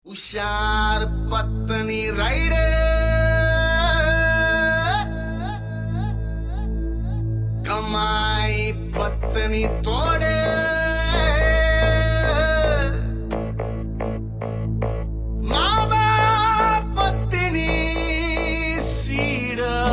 உஷார் பத்தனி ரைடு கமாய் பத்தனி தோடு மாமா பத்தினி சீடா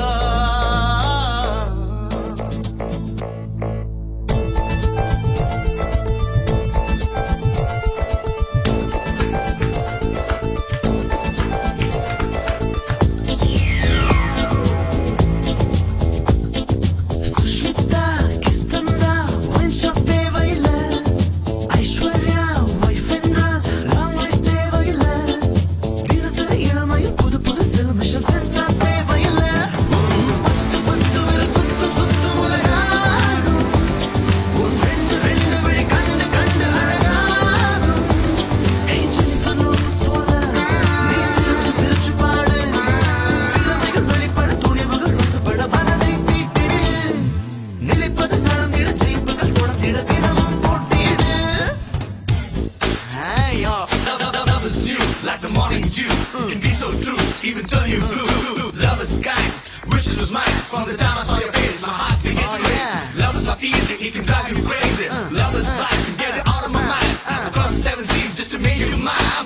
சுஷ்மிதா கிஸ்தந்தா ஒன்ஷாப் தேவையில்ல ஐஸ்வர்யா வைஃப் என்றால் லாங் லைஃப் தேவையில்ல தினசரி இளமையில் புது புது சிலுமிஷம் சென்சார் தேவையில்ல உன் பத்து பத்து விரல் சுத்தும் சுத்தும் உலகாகும் உன் ரெண்டு ரெண்டு விழி கண்டு கண்டு அழகாகும் ஏஞ்சல் லோட்டஸ் போல நீ சிரிச்சு சிரிச்சு பாடு திறமைகள் வெளிப்பட துணிவுகள் ரசப்பட மனதை தீட்டிடு நிலைப்பது நடந்திட ஜெயிப்புகள் தொடர்ந்திட தினமும் போட்டியிடு Hey, yo. Love is new, like the morning dew. Can be so true, even turn you blue. Love is kind, wishes was mine. From the time I saw your face, my heart began Oh, to race. yeah. Love is not easy, it can drive you crazy. Love is blind, can get it out of my mind. Across the seven seas just to make you mine.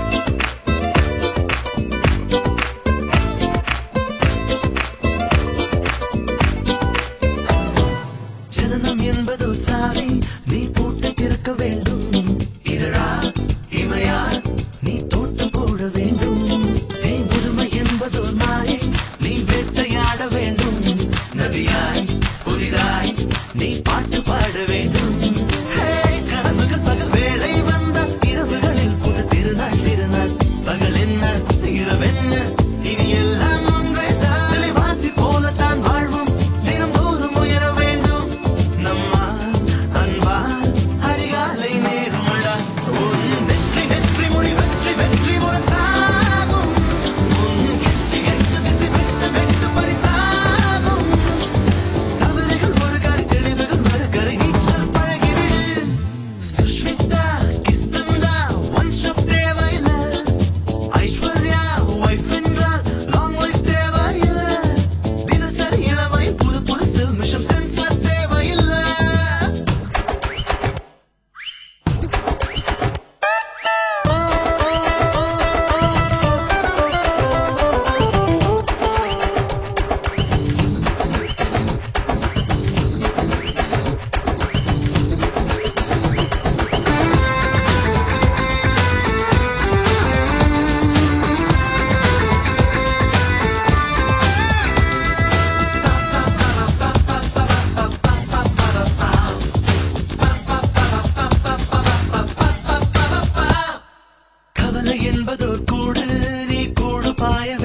ஜனனம் என்பது ஒரு சாவி நீ பூட்டை திறக்க வேண்டும் இரடா இமையா நீ தோட்டம் போட வேண்டும் நீ முதுமை என்பது ஒரு மாயை நீ வேட்டையாட வேண்டும் நதியாய் புதிதாய் நீ பாட்டு பாட வேண்டும் ஹே, கனவுகள் பகல் வேளை வந்த இரவுகளில் புது திருநாள் திருநாள் பகல் என்ன இரவென்ன இனி எல்லாம் ஒன்றே தான் விலைவாசி போலத்தான் வாழ்வும் தினந்தோறும் உயர வேண்டும் நம்மால் அன்பால் அதிகாலை நேருமடா உன் வெற்றி வெற்றி மொழி வெற்றி வெற்றி முரசாகும் உன் எட்டு எட்டு திசை வெட்டு வெட்டு பரிசாகும் தவறுகள் ஒரு கரை தெளிவுகள் மறுகரை நீச்சல் பழகிவிடு சுஷ்மிதா கிஸ்தந்தா ஒன் ஷாப் தேவையில்லை ஐஸ்வர்யா வைஃப் என்றால் லாங் லைஃப் தேவையில்லை தினசரி இளமை புது புது சில்மிஷம் சென்சார் தேவையில்லை கவலை என்பதோர் கூடு நீ கூடு பாய